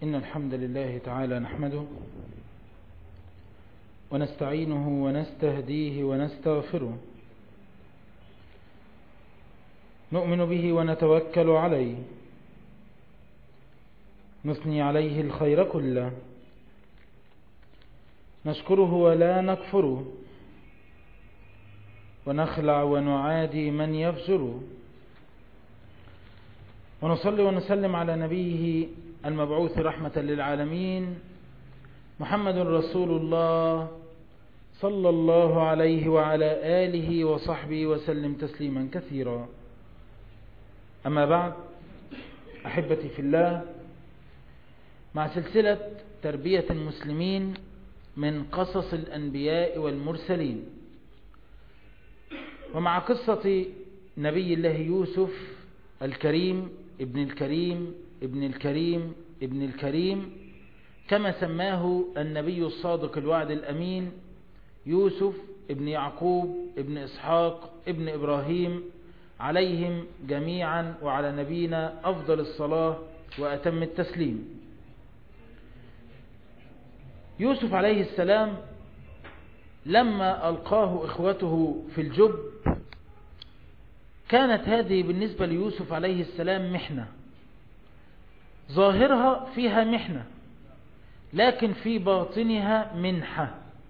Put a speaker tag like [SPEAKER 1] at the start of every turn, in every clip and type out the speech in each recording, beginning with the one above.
[SPEAKER 1] إن الحمد لله تعالى نحمده ونستعينه ونستهديه ونستغفره نؤمن به ونتوكل عليه نثني عليه الخير كله نشكره ولا نكفره ونخلع ونعادي من يفجره ونصلي ونسلم على نبيه المبعوث رحمة للعالمين محمد رسول الله صلى الله عليه وعلى آله وصحبه وسلم تسليما كثيرا أما بعد أحبتي في الله مع سلسلة تربية المسلمين من قصص الأنبياء والمرسلين ومع قصة نبي الله يوسف الكريم ابن الكريم ابن الكريم ابن الكريم كما سماه النبي الصادق الوعد الأمين يوسف ابن يعقوب ابن إسحاق ابن إبراهيم عليهم جميعا وعلى نبينا أفضل الصلاة وأتم التسليم يوسف عليه السلام لما ألقاه إخوته في الجب كانت هذه بالنسبة ليوسف عليه السلام محنة ظاهرها فيها محنة لكن في باطنها منحة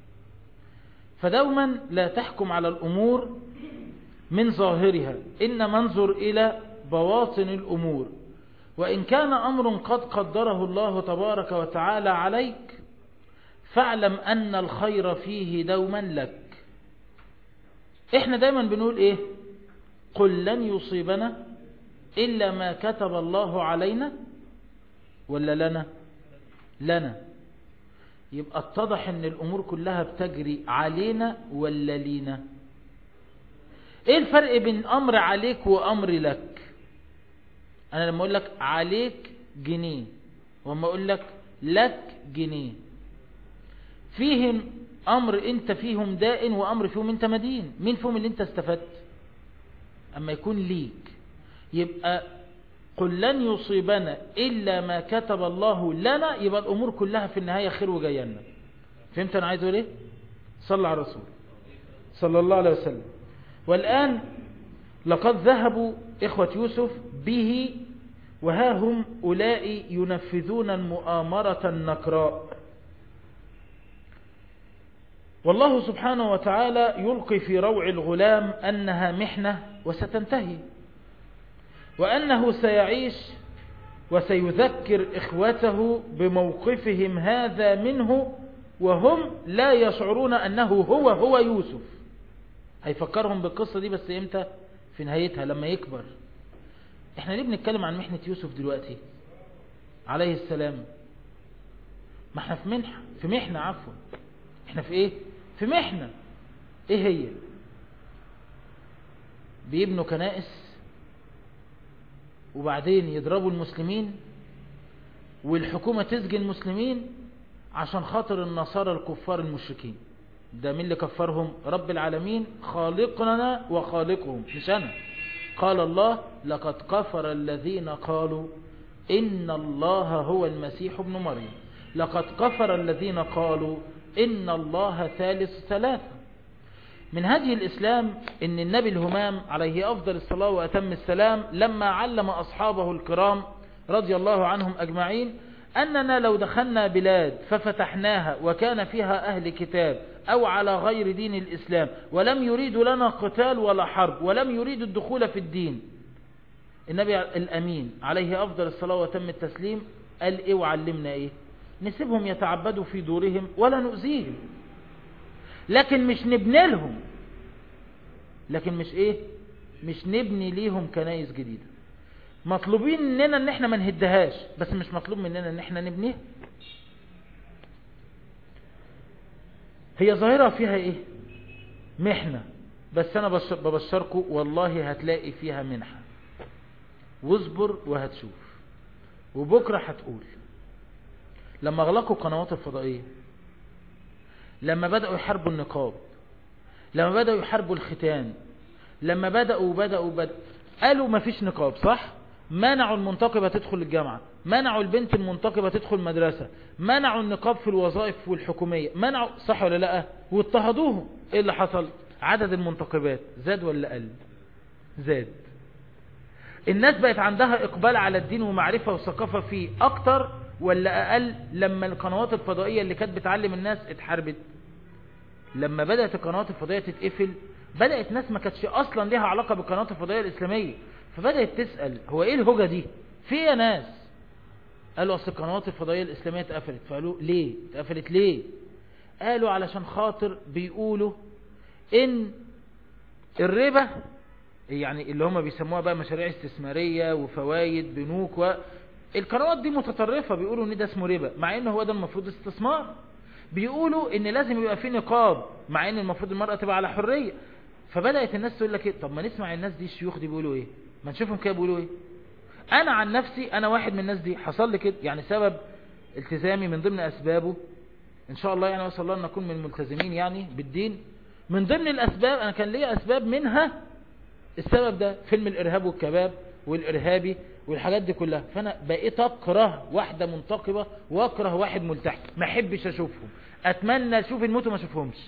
[SPEAKER 1] فدوما لا تحكم على الأمور من ظاهرها إنما انظر إلى بواطن الأمور وإن كان أمر قد قدره الله تبارك وتعالى عليك فاعلم أن الخير فيه دوما لك احنا دايما بنقول ايه قل لن يصيبنا إلا ما كتب الله علينا ولا لنا لنا يبقى اتضح ان الامور كلها بتجري علينا ولا لينا ايه الفرق بين امر عليك وامر لك انا لما اقول لك عليك جنيه وما اقول لك لك جنيه فيهم امر انت فيهم دائن وامر فيهم انت مدين مين فيهم اللي انت استفدت اما يكون ليك يبقى قل لن يصيبنا إلا ما كتب الله لنا يبقى الأمور كلها في النهاية خير وجينا فهمت أنا عايز أقول إيه صلى على الرسول صلى الله عليه وسلم والآن لقد ذهبوا إخوة يوسف به وها هم أولئي ينفذون المؤامرة النكراء والله سبحانه وتعالى يلقي في روع الغلام أنها محنة وستنتهي وأنه سيعيش وسيذكر إخوته بموقفهم هذا منه وهم لا يشعرون أنه هو هو يوسف هيفكرهم بالقصة دي بس إمتى في نهايتها لما يكبر احنا ليه بنتكلم عن محنة يوسف دلوقتي عليه السلام ما احنا في منحة في محنة عفوا احنا في ايه في محنة ايه هي بيبنوا كنائس وبعدين يضربوا المسلمين والحكومة تسجن المسلمين عشان خاطر النصارى الكفار المشركين ده مين اللي كفرهم رب العالمين خالقنا وخالقهم مش أنا قال الله لقد كفر الذين قالوا إن الله هو المسيح ابن مريم لقد كفر الذين قالوا إن الله ثالث ثلاثة من هدي الإسلام إن النبي الهمام عليه أفضل الصلاة وأتم السلام لما علم أصحابه الكرام رضي الله عنهم أجمعين أننا لو دخلنا بلاد ففتحناها وكان فيها أهل كتاب أو على غير دين الإسلام ولم يريدوا لنا قتال ولا حرب ولم يريدوا الدخول في الدين النبي الأمين عليه أفضل الصلاة وأتم التسليم قال إيه وعلمنا إيه نسيبهم يتعبدوا في دورهم ولا نؤذيهم لكن مش نبني لهم لكن مش ايه مش نبني ليهم كنايس جديدة مطلوبين مننا ان احنا ما نهدهاش بس مش مطلوب مننا ان احنا نبنيها هي ظاهرة فيها ايه محنة بس انا ببشركم والله هتلاقي فيها منحة واصبر وهتشوف وبكرة هتقول لما اغلقوا قنوات الفضائية لما بدأوا يحاربوا النقاب لما بدأوا يحاربوا الختان لما بدأوا بدأوا بدأوا قالوا ما فيش نقاب صح منعوا المنتقبة تدخل الجامعة منعوا البنت المنتقبة تدخل مدرسة منعوا النقاب في الوظائف والحكومية منعوا صح ولا لا واضطهدوهم ايه اللي حصل عدد المنتقبات زاد ولا قل زاد الناس بقت عندها اقبال على الدين ومعرفة وثقافة فيه اكتر ولا اقل لما القنوات الفضائية اللي كانت بتعلم الناس اتحاربت لما بدأت القنوات الفضائية تتقفل بدأت ناس ما كانتش اصلا ليها علاقة بالقنوات الفضائية الاسلامية فبدأت تسأل هو ايه الهوجة دي في يا ناس قالوا اصل القنوات الفضائية الاسلامية اتقفلت فقالوا ليه اتقفلت ليه قالوا علشان خاطر بيقولوا ان الربا يعني اللي هم بيسموها بقى مشاريع استثمارية وفوايد بنوك و... القنوات دي متطرفة بيقولوا ان ده اسمه ربا مع ان هو ده المفروض استثمار بيقولوا ان لازم يبقى في نقاب مع ان المفروض المرأة تبقى على حرية فبدأت الناس تقول لك ايه طب ما نسمع الناس دي الشيوخ دي بيقولوا ايه ما نشوفهم كده بيقولوا ايه انا عن نفسي انا واحد من الناس دي حصل لي كده يعني سبب التزامي من ضمن اسبابه ان شاء الله يعني وصل الله ان اكون من الملتزمين يعني بالدين من ضمن الاسباب انا كان ليا اسباب منها السبب ده فيلم الارهاب والكباب والارهابي والحاجات دي كلها فانا بقيت اكره واحدة منتقبة واكره واحد ملتحي ما احبش اشوفهم اتمنى اشوف الموت وما اشوفهمش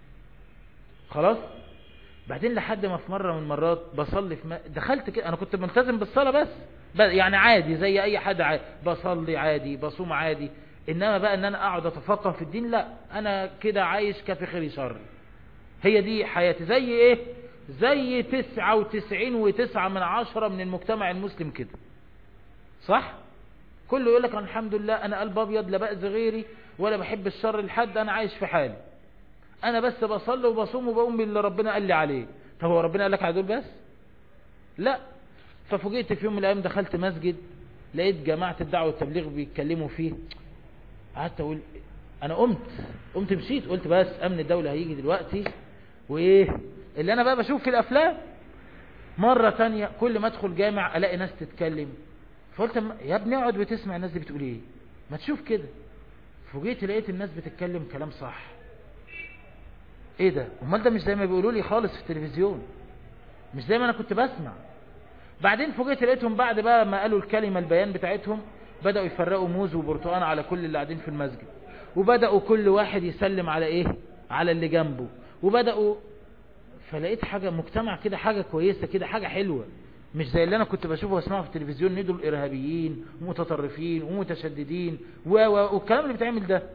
[SPEAKER 1] خلاص بعدين لحد ما في مرة من المرات بصلي في م... دخلت كده انا كنت ملتزم بالصلاة بس ب... يعني عادي زي اي حد عادي بصلي عادي بصوم عادي انما بقى ان انا اقعد اتفقه في الدين لا انا كده عايش كفي خير شر هي دي حياتي زي ايه زي تسعة وتسعين وتسعة من عشرة من المجتمع المسلم كده صح كله يقول لك الحمد لله انا قلب ابيض لا بأذي غيري ولا بحب الشر لحد انا عايش في حالي انا بس بصلي وبصوم وبقوم باللي ربنا قال لي عليه طب هو ربنا قال لك على دول بس لا ففوجئت في يوم من الايام دخلت مسجد لقيت جماعة الدعوة والتبليغ بيتكلموا فيه قعدت اقول انا قمت قمت مشيت قلت بس امن الدولة هيجي دلوقتي وايه اللي انا بقى بشوف في الافلام مرة تانية كل ما ادخل جامع الاقي ناس تتكلم فقلت يا ابني اقعد وتسمع الناس دي بتقول ايه ما تشوف كده فوجئت لقيت الناس بتتكلم كلام صح ايه ده امال ده مش زي ما بيقولوا لي خالص في التلفزيون مش زي ما انا كنت بسمع بعدين فوجئت لقيتهم بعد بقى ما قالوا الكلمة البيان بتاعتهم بدأوا يفرقوا موز وبرتقان على كل اللي قاعدين في المسجد وبدأوا كل واحد يسلم على ايه على اللي جنبه وبدأوا فلقيت حاجة مجتمع كده حاجة كويسة كده حاجة حلوة مش زي اللي انا كنت بشوفه واسمعه في التلفزيون ندوا الارهابيين ومتطرفين ومتشددين و و والكلام اللي بيتعمل ده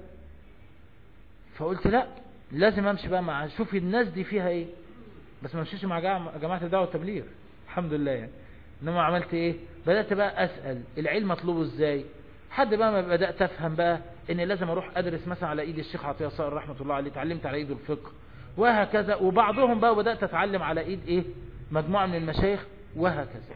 [SPEAKER 1] فقلت لا لازم امشي بقى مع شوف الناس دي فيها ايه بس ما امشيش مع جماعة الدعوة والتبليغ الحمد لله يعني انما عملت ايه بدأت بقى اسأل العلم مطلوبه ازاي حد بقى ما بدأت افهم بقى ان لازم اروح ادرس مثلا على ايد الشيخ عطية صقر رحمة الله عليه اتعلمت على ايده الفقه وهكذا وبعضهم بقى بدأت اتعلم على ايد ايه مجموعة من المشايخ وهكذا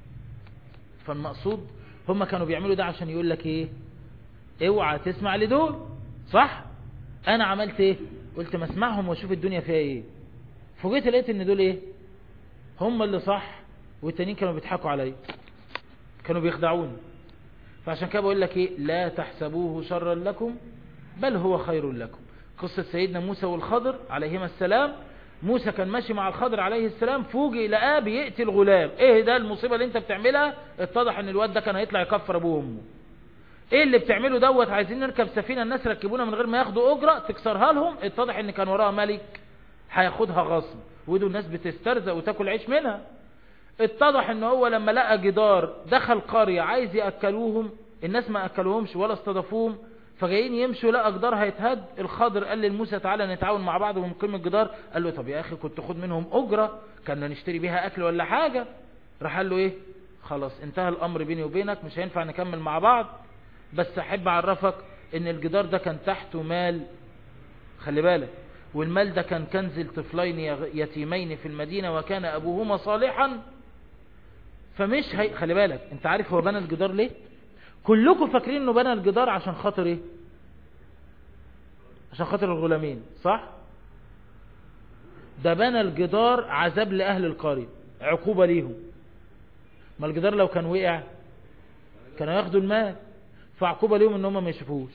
[SPEAKER 1] فالمقصود هم كانوا بيعملوا ده عشان يقول لك ايه اوعى تسمع لدول صح انا عملت ايه قلت ما اسمعهم واشوف الدنيا فيها ايه فوجئت لقيت ان دول ايه هم اللي صح والتانيين كانوا بيضحكوا عليا كانوا بيخدعوني فعشان كده بقول لك ايه لا تحسبوه شرا لكم بل هو خير لكم قصة سيدنا موسى والخضر عليهما السلام موسى كان ماشي مع الخضر عليه السلام فوجئ لقاه بيقتل غلام ايه ده المصيبة اللي انت بتعملها اتضح ان الواد ده كان هيطلع يكفر ابوه وامه ايه اللي بتعمله دوت عايزين نركب سفينة الناس ركبونا من غير ما ياخدوا اجرة تكسرها لهم اتضح ان كان وراها ملك هياخدها غصب ودول الناس بتسترزق وتاكل عيش منها اتضح ان هو لما لقى جدار دخل قرية عايز يأكلوهم الناس ما أكلوهمش ولا استضافوهم فجايين يمشوا لقى جدار هيتهد الخضر قال لموسى تعالى نتعاون مع بعض ونقيم الجدار قال له طب يا اخي كنت خد منهم اجرة كنا نشتري بيها اكل ولا حاجة راح قال له ايه خلاص انتهى الامر بيني وبينك مش هينفع نكمل مع بعض بس احب اعرفك ان الجدار ده كان تحته مال خلي بالك والمال ده كان كنز الطفلين يتيمين في المدينة وكان ابوهما صالحا فمش هي خلي بالك انت عارف هو بنى الجدار ليه كلكم فاكرين انه بنى الجدار عشان خاطر ايه عشان خاطر الغلامين صح ده بنى الجدار عذاب لأهل القرية عقوبة ليهم ما الجدار لو كان وقع كانوا ياخدوا المال فعقوبة ليهم ان هم ما يشوفوش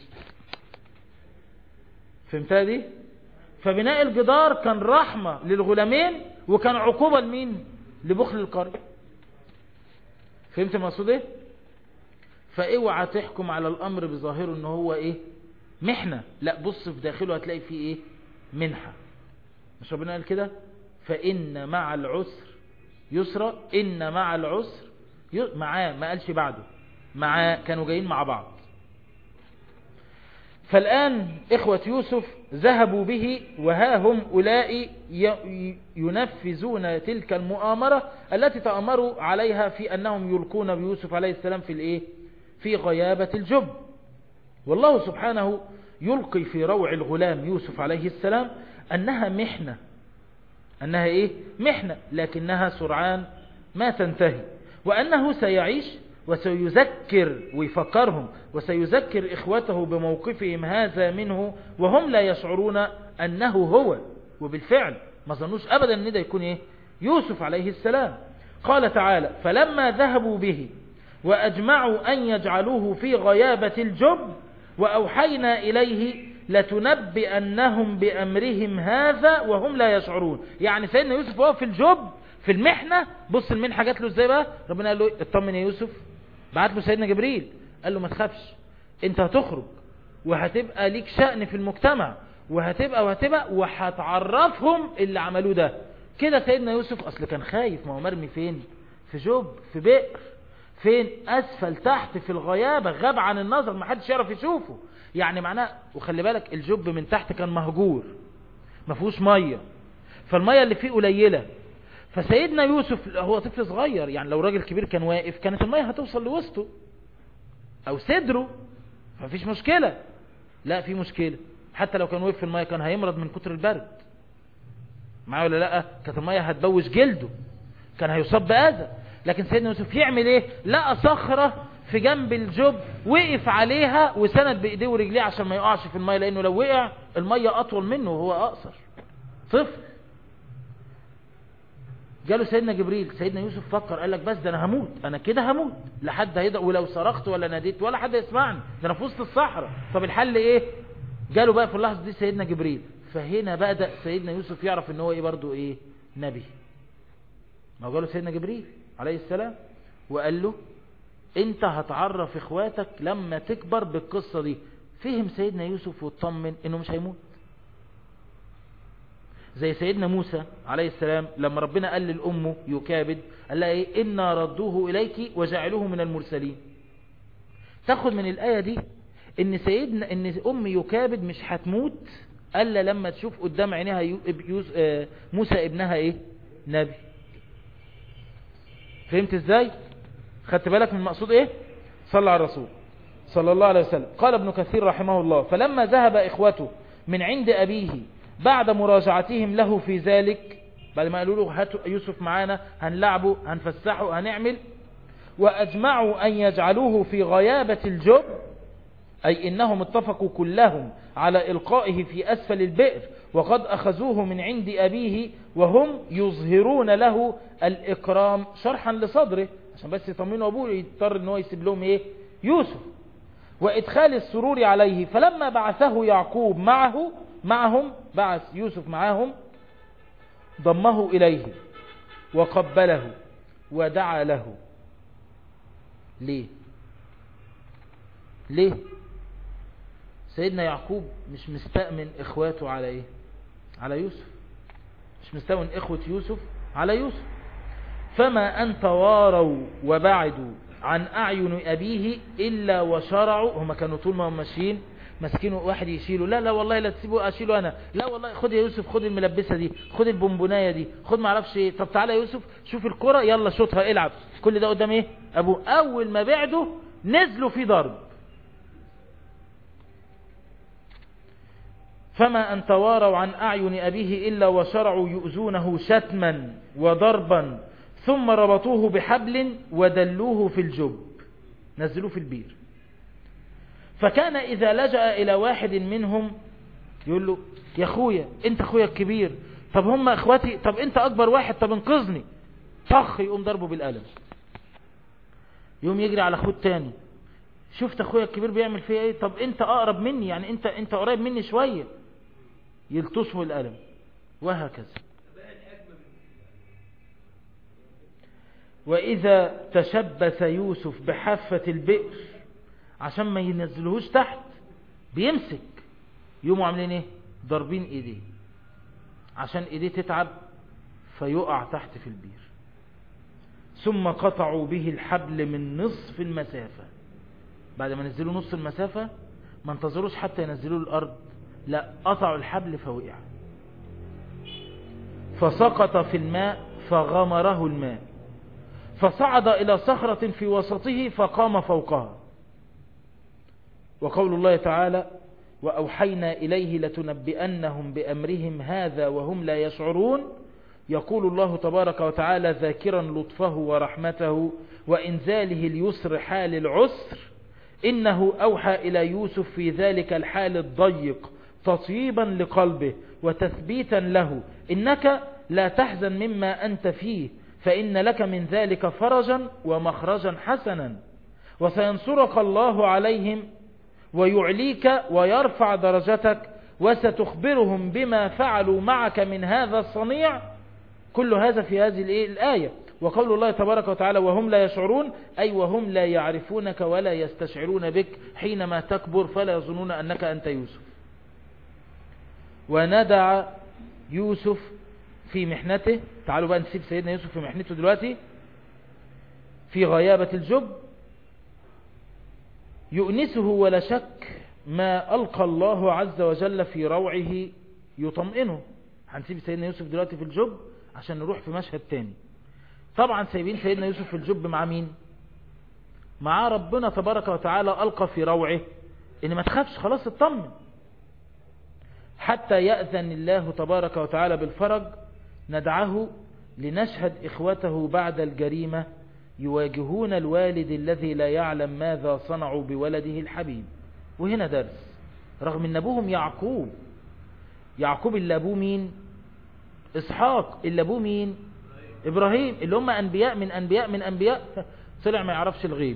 [SPEAKER 1] فهمتها دي فبناء الجدار كان رحمة للغلامين وكان عقوبة لمين لبخل القرية فهمت المقصود ايه فاوعى تحكم على الامر بظاهره ان هو ايه محنة لا بص في داخله هتلاقي فيه ايه منحة مش ربنا قال كده فإن مع العسر يسرى إن مع العسر معاه ما قالش بعده معاه كانوا جايين مع بعض فالآن إخوة يوسف ذهبوا به وها هم أولئك ينفذون تلك المؤامرة التي تأمروا عليها في أنهم يلقون بيوسف عليه السلام في الإيه في غيابة الجب والله سبحانه يلقي في روع الغلام يوسف عليه السلام أنها محنة أنها إيه محنة لكنها سرعان ما تنتهي وأنه سيعيش وسيذكر ويفكرهم وسيذكر إخوته بموقفهم هذا منه وهم لا يشعرون أنه هو وبالفعل ما ظنوش أبدا أن ده يكون إيه يوسف عليه السلام قال تعالى فلما ذهبوا به وأجمعوا أن يجعلوه في غيابة الجب وأوحينا إليه لتنبئنهم بأمرهم هذا وهم لا يشعرون يعني سيدنا يوسف هو في الجب في المحنة بص المنحة جات له ازاي بقى ربنا قال له اطمن يا يوسف بعت له سيدنا جبريل قال له ما تخافش انت هتخرج وهتبقى ليك شأن في المجتمع وهتبقى وهتبقى وهتعرفهم اللي عملوه ده كده سيدنا يوسف اصل كان خايف ما هو مرمي فين في جب في بئر فين اسفل تحت في الغيابة غاب عن النظر ما حدش يعرف يشوفه يعني معناه وخلي بالك الجب من تحت كان مهجور ما فيهوش مية فالمية اللي فيه قليلة فسيدنا يوسف هو طفل صغير يعني لو راجل كبير كان واقف كانت المية هتوصل لوسطه او صدره فمفيش مشكلة لا في مشكلة حتى لو كان واقف في المية كان هيمرض من كتر البرد معايا ولا لا كانت المية هتبوش جلده كان هيصاب بأذى لكن سيدنا يوسف يعمل ايه لقى صخرة في جنب الجب وقف عليها وسند بايديه ورجليه عشان ما يقعش في المية لانه لو وقع المية اطول منه وهو اقصر طفل جاله سيدنا جبريل سيدنا يوسف فكر قال لك بس ده انا هموت انا كده هموت لا حد هيدعو ولو صرخت ولا ناديت ولا حد يسمعني ده انا في وسط الصحراء طب الحل ايه جاله بقى في اللحظه دي سيدنا جبريل فهنا بدا سيدنا يوسف يعرف ان هو ايه برضه ايه نبي ما هو جاله سيدنا جبريل عليه السلام وقال له انت هتعرف اخواتك لما تكبر بالقصه دي فهم سيدنا يوسف واطمن انه مش هيموت زي سيدنا موسى عليه السلام لما ربنا قال للأمه يكابد قال لها ايه إنا ردوه إليك وجعلوه من المرسلين تاخد من الآية دي ان سيدنا ان أم يكابد مش هتموت الا لما تشوف قدام عينيها يوز آه موسى ابنها ايه نبي فهمت ازاي خدت بالك من المقصود ايه صلى على الرسول صلى الله عليه وسلم قال ابن كثير رحمه الله فلما ذهب اخوته من عند ابيه بعد مراجعتهم له في ذلك بعد ما قالوا له هاتوا يوسف معانا هنلعبه هنفسحه هنعمل وأجمعوا أن يجعلوه في غيابة الجب أي إنهم اتفقوا كلهم على إلقائه في أسفل البئر وقد أخذوه من عند أبيه وهم يظهرون له الإكرام شرحا لصدره عشان بس يطمنوا أبوه يضطر أنه يسيب لهم إيه يوسف وإدخال السرور عليه فلما بعثه يعقوب معه معهم بعث يوسف معهم ضمه إليه وقبله ودعا له ليه ليه سيدنا يعقوب مش مستأمن إخواته على إيه على يوسف مش مستأمن إخوة يوسف على يوسف فما أن تواروا وبعدوا عن أعين أبيه إلا وشرعوا هم كانوا طول ما هم ماشيين ماسكينه واحد يشيله لا لا والله لا تسيبه اشيله انا لا والله خد يا يوسف خد الملبسه دي خد البونبونايه دي خد ما اعرفش ايه طب تعالى يا يوسف شوف الكره يلا شوطها العب كل ده قدام ايه ابوه اول ما بعده نزلوا في ضرب فما ان تواروا عن اعين ابيه الا وشرعوا يؤذونه شتما وضربا ثم ربطوه بحبل ودلوه في الجب نزلوه في البير فكان إذا لجأ إلى واحد منهم يقول له يا أخويا أنت أخويا الكبير طب هم أخواتي طب أنت أكبر واحد طب انقذني طخ يقوم ضربه بالقلم يقوم يجري على أخوه التاني شفت أخويا الكبير بيعمل فيها إيه طب أنت أقرب مني يعني أنت, أنت قريب مني شوية يلتصمه القلم وهكذا وإذا تشبث يوسف بحافة البئر عشان ما ينزلهوش تحت بيمسك يوموا عاملين ايه ضاربين ايديه عشان ايديه تتعب فيقع تحت في البير ثم قطعوا به الحبل من نصف المسافة بعد ما نزلوا نص المسافة ما انتظروش حتى ينزلوا الأرض لا قطعوا الحبل فوقع فسقط في الماء فغمره الماء فصعد إلى صخرة في وسطه فقام فوقها وقول الله تعالى وأوحينا إليه لتنبئنهم بأمرهم هذا وهم لا يشعرون يقول الله تبارك وتعالى ذاكرا لطفه ورحمته وإنزاله اليسر حال العسر إنه أوحى إلى يوسف في ذلك الحال الضيق تطيبا لقلبه وتثبيتا له إنك لا تحزن مما أنت فيه فإن لك من ذلك فرجا ومخرجا حسنا وسينصرك الله عليهم ويعليك ويرفع درجتك وستخبرهم بما فعلوا معك من هذا الصنيع كل هذا في هذه الآية وقول الله تبارك وتعالى وهم لا يشعرون أي وهم لا يعرفونك ولا يستشعرون بك حينما تكبر فلا يظنون أنك أنت يوسف وندع يوسف في محنته تعالوا بقى نسيب سيدنا يوسف في محنته دلوقتي في غيابة الجب يؤنسه ولا شك ما ألقى الله عز وجل في روعه يطمئنه هنسيب سيدنا يوسف دلوقتي في الجب عشان نروح في مشهد تاني طبعا سايبين سيدنا يوسف في الجب مع مين مع ربنا تبارك وتعالى ألقى في روعه إن ما تخافش خلاص اطمن حتى يأذن الله تبارك وتعالى بالفرج ندعه لنشهد إخوته بعد الجريمة يواجهون الوالد الذي لا يعلم ماذا صنعوا بولده الحبيب وهنا درس رغم ان ابوهم يعقوب يعقوب اللي ابوه مين اسحاق اللي ابوه مين ابراهيم اللي هم انبياء من انبياء من انبياء طلع ما يعرفش الغيب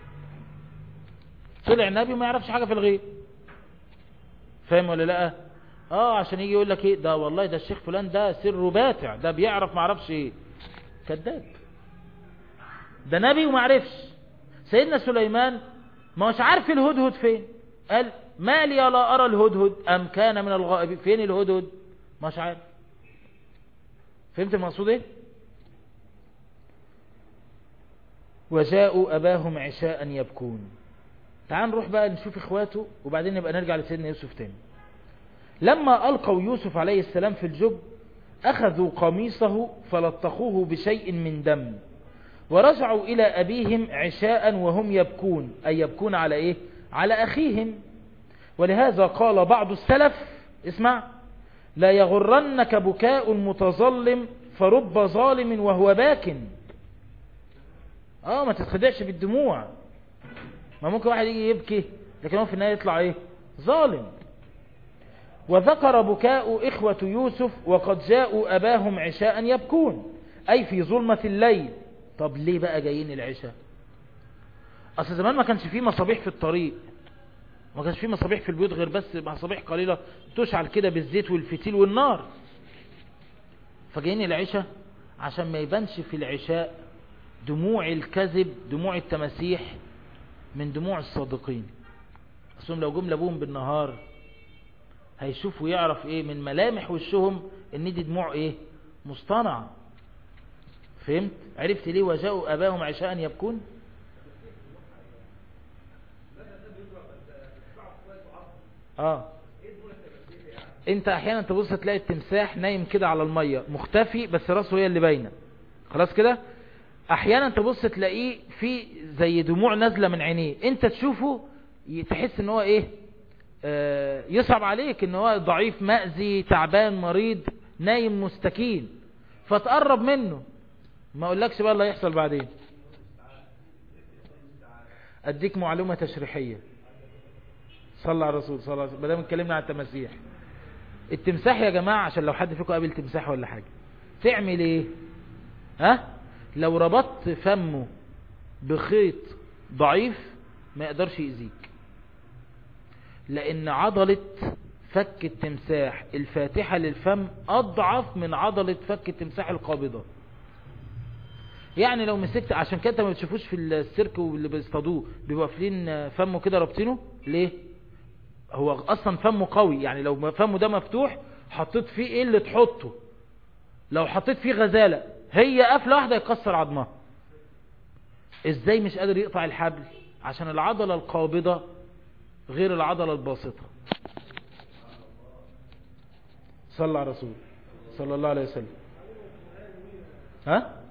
[SPEAKER 1] طلع نبي وما يعرفش حاجة في الغيب فاهم ولا لا اه عشان يجي يقول لك ايه ده والله ده الشيخ فلان ده سره باتع ده بيعرف ما يعرفش ايه كذاب ده نبي وما عرفش سيدنا سليمان ما مش عارف الهدهد فين قال ما لي لا أرى الهدهد أم كان من الغائب فين الهدهد مش عارف فهمت المقصود ايه وجاءوا أباهم عشاء يبكون تعال نروح بقى نشوف إخواته وبعدين نبقى نرجع لسيدنا يوسف تاني لما ألقوا يوسف عليه السلام في الجب أخذوا قميصه فلطخوه بشيء من دم ورجعوا إلى أبيهم عشاء وهم يبكون أي يبكون على إيه على أخيهم ولهذا قال بعض السلف اسمع لا يغرنك بكاء متظلم فرب ظالم وهو باك اه ما تتخدعش بالدموع ما ممكن واحد يجي يبكي لكن هو في النهاية يطلع ايه ظالم وذكر بكاء إخوة يوسف وقد جاءوا أباهم عشاء يبكون أي في ظلمة الليل طب ليه بقى جايين العشاء اصل زمان ما كانش فيه مصابيح في الطريق ما كانش فيه مصابيح في البيوت غير بس مصابيح قليلة تشعل كده بالزيت والفتيل والنار فجايين العشاء عشان ما يبانش في العشاء دموع الكذب دموع التماسيح من دموع الصادقين اصلهم لو جم لابوهم بالنهار هيشوفوا يعرف ايه من ملامح وشهم ان دي دموع ايه مصطنعه فهمت عرفت ليه وجاءوا أباهم عشاء يبكون اه انت احيانا تبص تلاقي التمساح نايم كده على المية مختفي بس راسه هي اللي باينه خلاص كده احيانا تبص تلاقيه في زي دموع نازله من عينيه انت تشوفه تحس ان هو ايه آه يصعب عليك ان هو ضعيف مأذي تعبان مريض نايم مستكين فتقرب منه ما اقولكش بقى اللي هيحصل بعدين اديك معلومة تشريحية صلى على الرسول صلى الله عليه وسلم بدأنا اتكلمنا عن التماسيح التمساح يا جماعة عشان لو حد فيكم قابل تمساح ولا حاجة تعمل ايه ها لو ربطت فمه بخيط ضعيف ما يقدرش يأذيك لان عضلة فك التمساح الفاتحة للفم اضعف من عضلة فك التمساح القابضة يعني لو مسكت عشان كده ما بتشوفوش في السيرك واللي بيصطادوه بيبقوا قافلين فمه كده رابطينه ليه هو اصلا فمه قوي يعني لو فمه ده مفتوح حطيت فيه ايه اللي تحطه لو حطيت فيه غزالة هي قفلة واحدة يكسر عظمها ازاي مش قادر يقطع الحبل عشان العضلة القابضة غير العضلة الباسطة صلى على رسول صلى الله عليه وسلم ها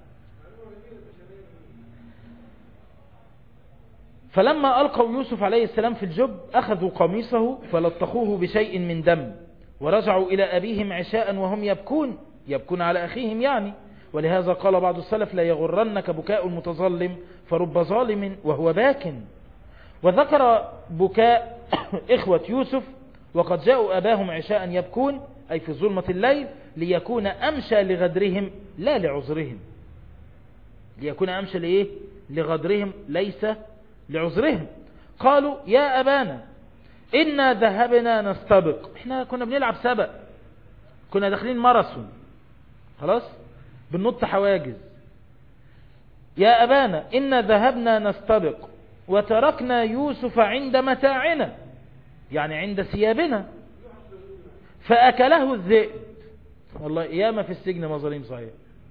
[SPEAKER 1] فلما ألقوا يوسف عليه السلام في الجب أخذوا قميصه فلطخوه بشيء من دم ورجعوا إلى أبيهم عشاء وهم يبكون يبكون على أخيهم يعني ولهذا قال بعض السلف لا يغرنك بكاء المتظلم فرب ظالم وهو باك وذكر بكاء إخوة يوسف وقد جاءوا أباهم عشاء يبكون أي في ظلمة الليل ليكون أمشى لغدرهم لا لعذرهم ليكون أمشى لإيه لغدرهم ليس لعذرهم قالوا يا أبانا إنا ذهبنا نستبق احنا كنا بنلعب سبق كنا داخلين ماراثون خلاص بننط حواجز يا أبانا إنا ذهبنا نستبق وتركنا يوسف عند متاعنا يعني عند ثيابنا فأكله الذئب والله ياما في السجن مظالم صحيح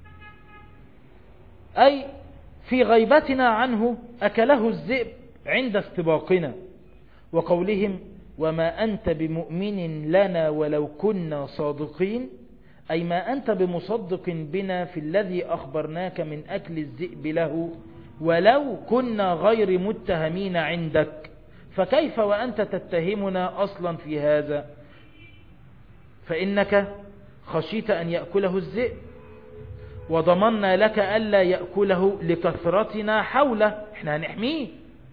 [SPEAKER 1] أي في غيبتنا عنه أكله الذئب عند استباقنا وقولهم وما أنت بمؤمن لنا ولو كنا صادقين أي ما أنت بمصدق بنا في الذي أخبرناك من أكل الذئب له ولو كنا غير متهمين عندك فكيف وأنت تتهمنا أصلا في هذا فإنك خشيت أن يأكله الذئب وضمنا لك ألا يأكله لكثرتنا حوله احنا هنحميه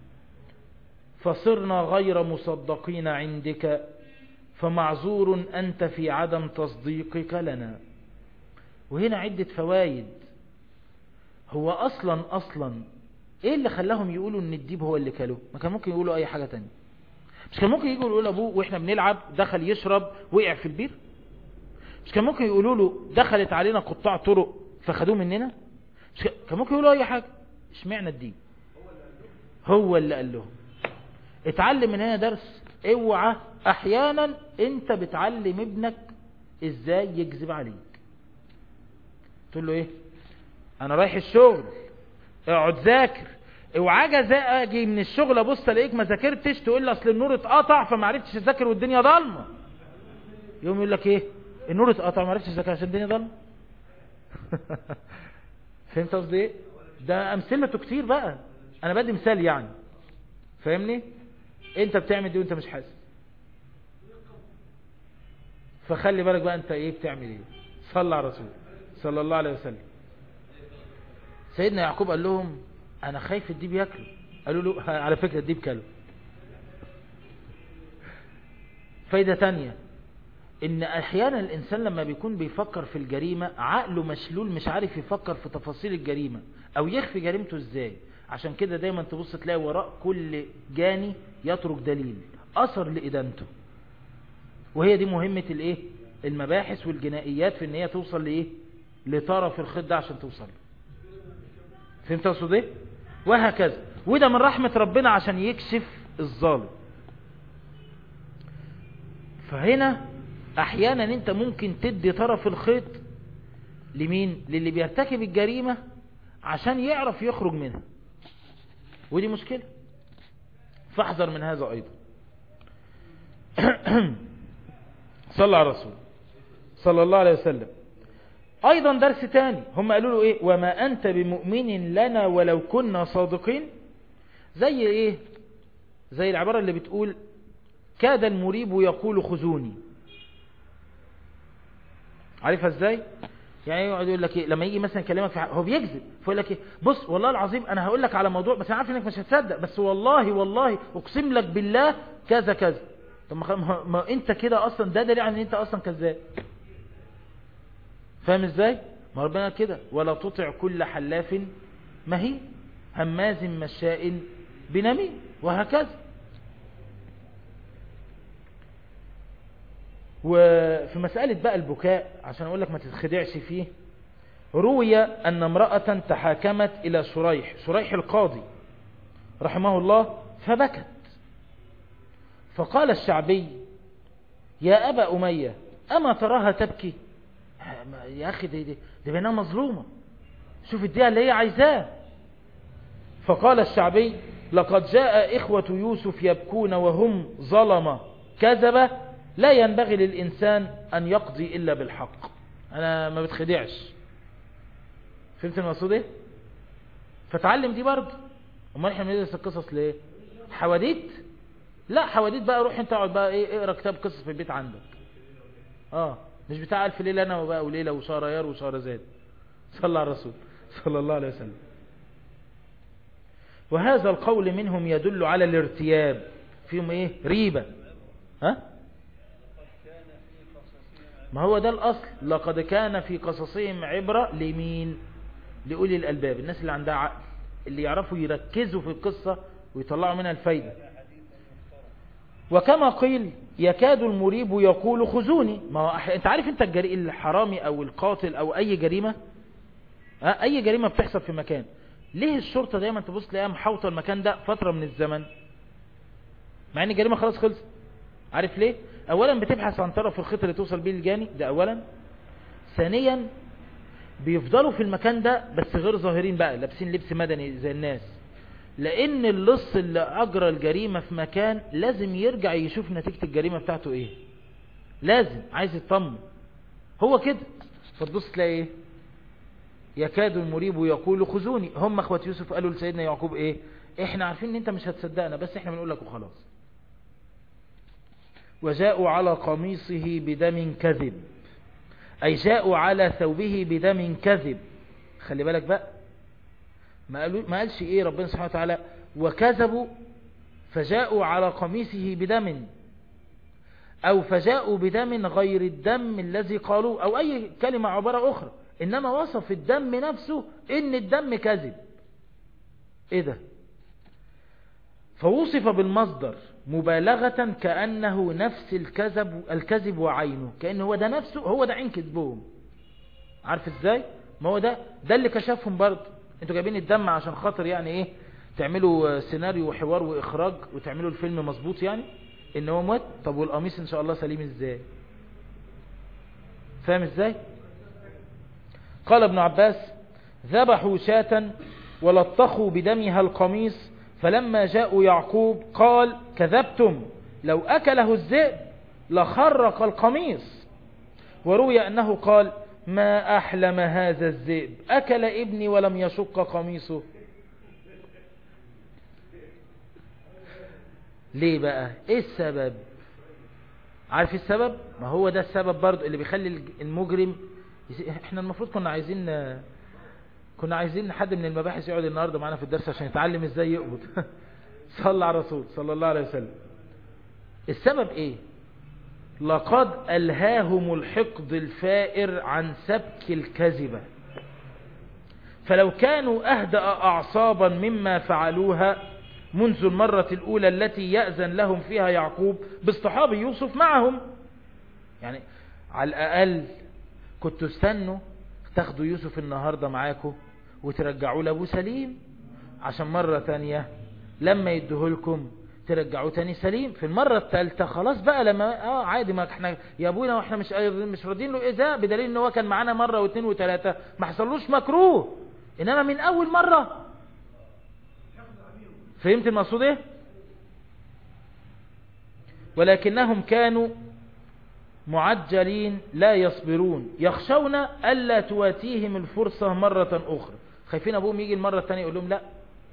[SPEAKER 1] فصرنا غير مصدقين عندك فمعذور أنت في عدم تصديقك لنا وهنا عدة فوائد هو أصلا أصلا إيه اللي خلاهم يقولوا أن الديب هو اللي كله ما كان ممكن يقولوا أي حاجة تانية مش كان ممكن يقولوا يقولوا أبوه وإحنا بنلعب دخل يشرب وقع في البير مش كان ممكن يقولوا له دخلت علينا قطاع طرق فخدوه مننا مش كان ممكن يقولوا أي حاجة اشمعنى الديب هو اللي قال لهم اتعلم من هنا درس اوعى احيانا انت بتعلم ابنك ازاي يكذب عليك تقول له ايه انا رايح الشغل اقعد ذاكر اوعى اجي من الشغل ابص الاقيك ما ذاكرتش تقول لي اصل النور اتقطع فما عرفتش اذاكر والدنيا ضلمه يوم يقول لك ايه النور اتقطع ما عرفتش اذاكر عشان الدنيا ضلمه فهمت قصدي ايه ده امثلته كتير بقى انا بدي مثال يعني فاهمني انت بتعمل دي وانت مش حاسس فخلي بالك بقى انت ايه بتعمل ايه صلى على رسول صلى الله عليه وسلم سيدنا يعقوب قال لهم انا خايف الديب ياكله قالوا له على فكرة الديب كله فايدة تانية ان احيانا الانسان لما بيكون بيفكر في الجريمة عقله مشلول مش عارف يفكر في تفاصيل الجريمة او يخفي جريمته ازاي عشان كده دايما تبص تلاقي وراء كل جاني يترك دليل اثر لادانته وهي دي مهمة الايه المباحث والجنائيات في ان هي توصل لايه لطرف الخط ده عشان توصل فهمت اقصد ايه وهكذا وده من رحمة ربنا عشان يكشف الظالم فهنا احيانا انت ممكن تدي طرف الخيط لمين للي بيرتكب الجريمة عشان يعرف يخرج منها ودي مشكلة فاحذر من هذا ايضا صلى على الرسول صلى الله عليه وسلم ايضا درس تاني هم قالوا له ايه وما انت بمؤمن لنا ولو كنا صادقين زي ايه زي العبارة اللي بتقول كاد المريب يقول خذوني عارفها ازاي يعني يقعد يقول لك ايه لما يجي مثلا يكلمك في حاجة هو بيكذب فيقول لك ايه بص والله العظيم انا هقول لك على موضوع بس انا عارف انك مش هتصدق بس والله والله اقسم لك بالله كذا كذا طب ما, ما انت كده اصلا ده دليل على ان انت اصلا كذاب فاهم ازاي ما ربنا كده ولا تطع كل حلاف مهين هماز مشاء بنميم وهكذا وفي مسألة بقى البكاء عشان اقول لك ما تتخدعش فيه روي أن امرأة تحاكمت إلى شريح شريح القاضي رحمه الله فبكت فقال الشعبي يا أبا أمية أما تراها تبكي يا أخي دي, دي, دي بينها مظلومة شوف الدية اللي هي عايزاه فقال الشعبي لقد جاء إخوة يوسف يبكون وهم ظلمة كذبة لا ينبغي للإنسان أن يقضي إلا بالحق أنا ما بتخدعش فهمت المقصود ايه فتعلم دي برضه امال احنا بندرس القصص ليه حواديت لا حواديت بقى روح انت اقعد بقى ايه اقرا كتاب قصص في البيت عندك اه مش بتاع الف ليله انا وبقى وليله وشهريار وشهرزاد صلى على الرسول صلى الله عليه وسلم وهذا القول منهم يدل على الارتياب فيهم ايه ريبة ها ما هو ده الاصل لقد كان في قصصهم عبرة لمين لأولي الألباب الناس اللي عندها عقل اللي يعرفوا يركزوا في القصة ويطلعوا منها الفايدة وكما قيل يكاد المريب يقول خذوني ما هو أح... انت عارف انت الجري... الحرامي او القاتل او اي جريمة ها؟ اي جريمة بتحصل في مكان ليه الشرطة دايما تبص تلاقيها محاوطة المكان ده فترة من الزمن مع ان الجريمة خلاص خلصت عارف ليه اولا بتبحث عن طرف الخيط اللي توصل بيه الجاني ده اولا ثانيا بيفضلوا في المكان ده بس غير ظاهرين بقى لابسين لبس مدني زي الناس لان اللص اللي اجرى الجريمة في مكان لازم يرجع يشوف نتيجة الجريمة بتاعته ايه لازم عايز يطمن هو كده فتبص تلاقي ايه يكاد المريب يقول خذوني هم اخوة يوسف قالوا لسيدنا يعقوب ايه احنا عارفين ان انت مش هتصدقنا بس احنا بنقول لك وخلاص وجاءوا على قميصه بدم كذب أي جاءوا على ثوبه بدم كذب خلي بالك بقى ما, قالوا ما قالش إيه ربنا سبحانه وتعالى وكذبوا فجاءوا على قميصه بدم أو فجاءوا بدم غير الدم الذي قالوه أو أي كلمة عبارة أخرى إنما وصف الدم نفسه إن الدم كذب إيه ده فوصف بالمصدر مبالغة كأنه نفس الكذب الكذب وعينه كأنه هو ده نفسه هو ده عين كذبهم عارف ازاي ما هو ده ده اللي كشفهم برضه انتوا جايبين الدم عشان خاطر يعني ايه تعملوا سيناريو وحوار واخراج وتعملوا الفيلم مظبوط يعني ان هو موت طب والقميص ان شاء الله سليم ازاي فاهم ازاي قال ابن عباس ذبحوا شاة ولطخوا بدمها القميص فلما جاءوا يعقوب قال كذبتم لو أكله الذئب لخرق القميص وروي أنه قال ما أحلم هذا الذئب أكل ابني ولم يشق قميصه ليه بقى ايه السبب عارف السبب ما هو ده السبب برضو اللي بيخلي المجرم احنا المفروض كنا عايزين كنا عايزين حد من المباحث يقعد النهاردة معنا في الدرس عشان يتعلم ازاي يقبض صلى على رسول صلى الله عليه وسلم السبب ايه لقد ألهاهم الحقد الفائر عن سبك الكذبة فلو كانوا أهدأ أعصابا مما فعلوها منذ المرة الأولى التي يأذن لهم فيها يعقوب باصطحاب يوسف معهم يعني على الأقل كنتوا استنوا تاخدوا يوسف النهاردة معاكم وترجعوا لأبو سليم عشان مرة تانية لما يدهولكم ترجعوا تاني سليم في المرة الثالثة خلاص بقى لما اه عادي ما احنا يا ابونا واحنا مش مش راضيين له اذا بدليل ان هو كان معانا مرة واثنين وثلاثة ما حصلوش مكروه انما من اول مرة فهمت المقصود ايه ولكنهم كانوا معجلين لا يصبرون يخشون ألا تواتيهم الفرصة مرة أخرى خايفين أبوهم يجي المرة الثانية يقول لهم لا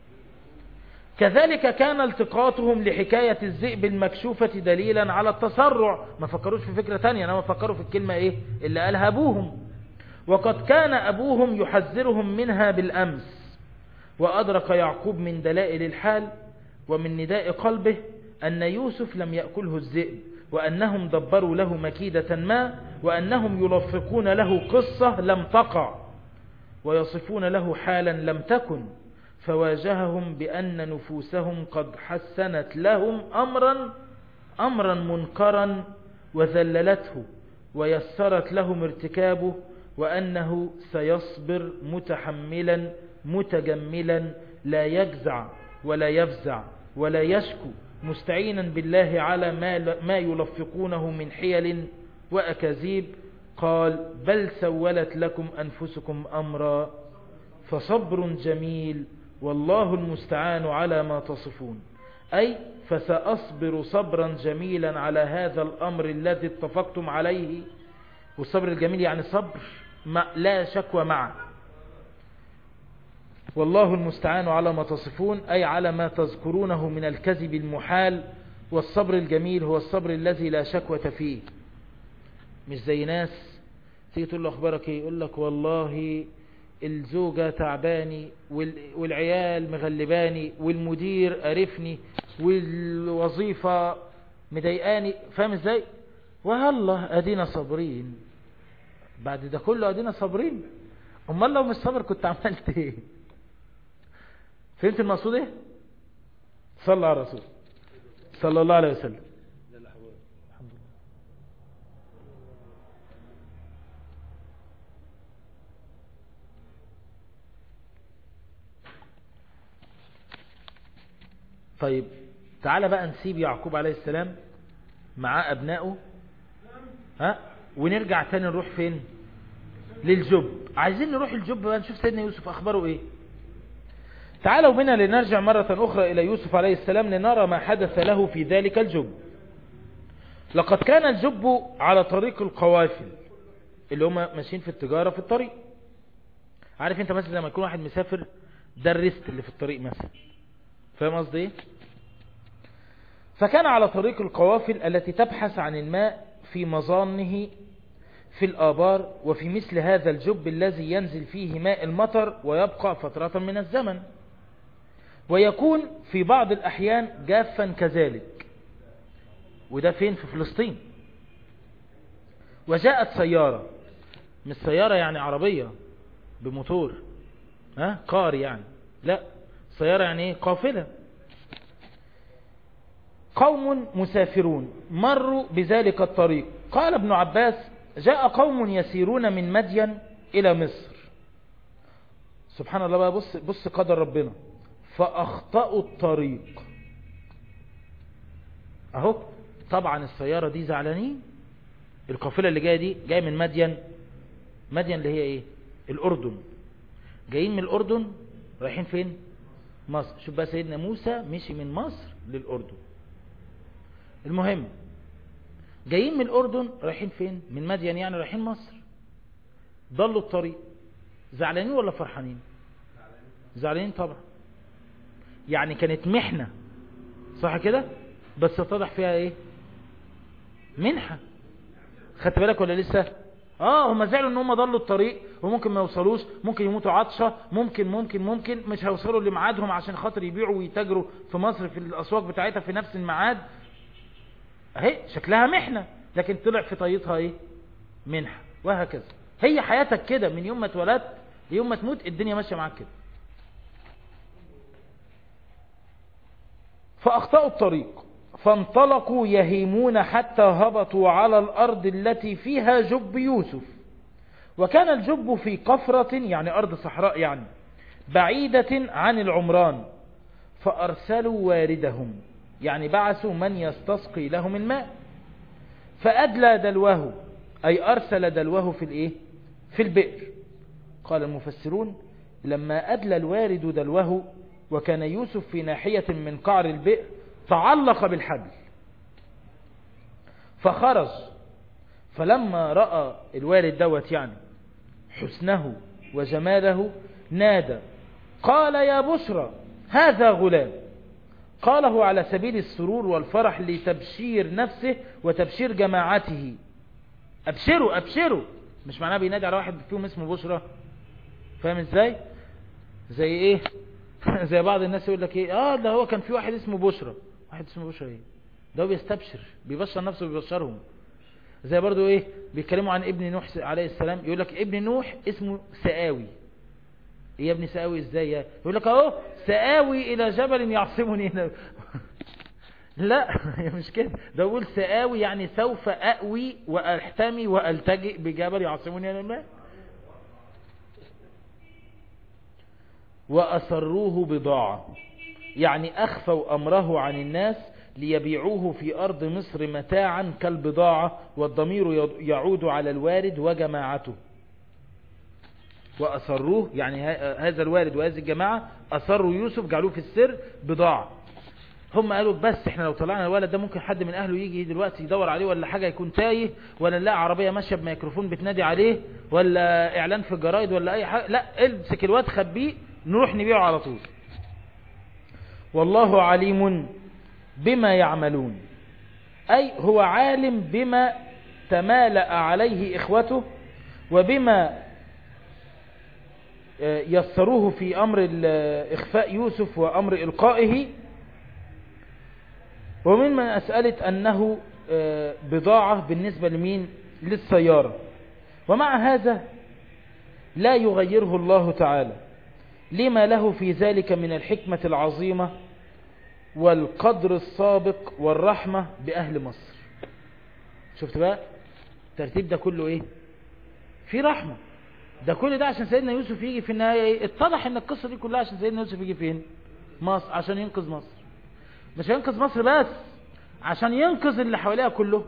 [SPEAKER 1] كذلك كان التقاطهم لحكاية الذئب المكشوفة دليلا على التسرع ما فكروش في فكرة تانية انما فكروا في الكلمة ايه اللي قالها ابوهم وقد كان ابوهم يحذرهم منها بالامس وادرك يعقوب من دلائل الحال ومن نداء قلبه ان يوسف لم يأكله الذئب وأنهم دبروا له مكيدة ما وأنهم يلفقون له قصة لم تقع ويصفون له حالا لم تكن فواجههم بأن نفوسهم قد حسنت لهم أمرا أمرا منكرا وذللته ويسرت لهم ارتكابه وأنه سيصبر متحملا متجملا لا يجزع ولا يفزع ولا يشكو مستعينا بالله على ما, ما يلفقونه من حيل وأكاذيب قال بل سولت لكم أنفسكم أمرا فصبر جميل والله المستعان على ما تصفون أي فسأصبر صبرا جميلا على هذا الأمر الذي اتفقتم عليه والصبر الجميل يعني صبر لا شكوى معه والله المستعان على ما تصفون أي على ما تذكرونه من الكذب المحال والصبر الجميل هو الصبر الذي لا شكوة فيه مش زي ناس تيجي تقول له أخبارك ايه يقول لك والله الزوجة تعباني والعيال مغلباني والمدير قرفني والوظيفة مضايقاني فاهم ازاي وهلا ادينا صابرين بعد ده كله ادينا صابرين امال لو مش صابر كنت عملت ايه فهمت المقصود ايه صلى على الرسول صلى الله عليه وسلم طيب تعالى بقى نسيب يعقوب عليه السلام مع أبنائه ها ونرجع تاني نروح فين للجب عايزين نروح الجب بقى نشوف سيدنا يوسف أخباره إيه تعالوا بنا لنرجع مرة أخرى إلى يوسف عليه السلام لنرى ما حدث له في ذلك الجب لقد كان الجب على طريق القوافل اللي هم ماشيين في التجارة في الطريق عارف انت مثلا لما يكون واحد مسافر ده الريست اللي في الطريق مثلا فاهم قصدي ايه فكان على طريق القوافل التي تبحث عن الماء في مظانه في الآبار وفي مثل هذا الجب الذي ينزل فيه ماء المطر ويبقى فترة من الزمن ويكون في بعض الأحيان جافا كذلك وده فين في فلسطين وجاءت سيارة مش سيارة يعني عربية بموتور ها قار يعني لا سيارة يعني ايه قافلة قوم مسافرون مروا بذلك الطريق قال ابن عباس جاء قوم يسيرون من مدين إلى مصر سبحان الله بقى بص, بص قدر ربنا فأخطأوا الطريق أهو طبعا السيارة دي زعلانين القافلة اللي جاية دي جاية من مدين مدين اللي هي ايه الأردن جايين من الأردن رايحين فين مصر شوف بقى سيدنا موسى مشي من مصر للأردن المهم جايين من الأردن رايحين فين من مدين يعني رايحين مصر ضلوا الطريق زعلانين ولا فرحانين زعلانين طبعا يعني كانت محنة صح كده بس اتضح فيها ايه منحة خدت بالك ولا لسه اه هم زعلوا ان هم ضلوا الطريق وممكن ما يوصلوش ممكن يموتوا عطشة ممكن ممكن ممكن مش هيوصلوا لميعادهم عشان خاطر يبيعوا ويتاجروا في مصر في الاسواق بتاعتها في نفس الميعاد اهي شكلها محنة لكن طلع في طيتها ايه منحة وهكذا هي حياتك كده من يوم ما اتولدت ليوم ما تموت الدنيا ماشية معاك كده فاخطأوا الطريق فانطلقوا يهيمون حتى هبطوا على الأرض التي فيها جب يوسف وكان الجب في قفرة يعني أرض صحراء يعني بعيدة عن العمران فأرسلوا واردهم يعني بعثوا من يستسقي لهم الماء فأدلى دلوه أي أرسل دلوه في الإيه؟ في البئر قال المفسرون لما أدلى الوارد دلوه وكان يوسف في ناحية من قعر البئر تعلق بالحبل فخرج فلما رأى الوالد دوت يعني حسنه وجماله نادى قال يا بشرى هذا غلام قاله على سبيل السرور والفرح لتبشير نفسه وتبشير جماعته أبشروا أبشروا مش معناه بينادي على واحد فيهم اسمه بشرى فاهم ازاي زي ايه زي بعض الناس يقول لك ايه اه ده هو كان في واحد اسمه بشرى واحد اسمه بشرى ايه ده هو بيستبشر بيبشر نفسه وبيبشرهم زي برضو ايه بيتكلموا عن ابن نوح عليه السلام يقول لك ابن نوح اسمه سآوي ايه يا ابن سآوي ازاي يقول لك اهو سآوي الى جبل يعصمني لا مش كده ده بقول سآوي يعني سوف أأوي وأحتمي وألتجئ بجبل يعصمني من الماء وأسروه بضاعة يعني أخفوا أمره عن الناس ليبيعوه في أرض مصر متاعا كالبضاعة والضمير يعود على الوارد وجماعته وأسروه يعني هذا الوارد وهذه الجماعة أسروا يوسف جعلوه في السر بضاعة هم قالوا بس احنا لو طلعنا الولد ده ممكن حد من اهله يجي دلوقتي يدور عليه ولا حاجة يكون تايه ولا نلاقي عربية ماشية بميكروفون بتنادي عليه ولا اعلان في الجرايد ولا اي حاجة لا امسك الواد خبيه نروح نبيعه على طول والله عليم بما يعملون اي هو عالم بما تمالأ عليه اخوته وبما يسروه في امر اخفاء يوسف وامر القائه ومن مسألة أنه بضاعة بالنسبة لمين للسيارة ومع هذا لا يغيره الله تعالى لما له في ذلك من الحكمة العظيمة والقدر السابق والرحمة بأهل مصر شفت بقى الترتيب ده كله ايه في رحمة ده كل ده عشان سيدنا يوسف يجي في النهاية ايه اتضح ان القصة دي كلها عشان سيدنا يوسف يجي فين مصر عشان ينقذ مصر مش هينقذ مصر بس عشان ينقذ اللي حواليها كله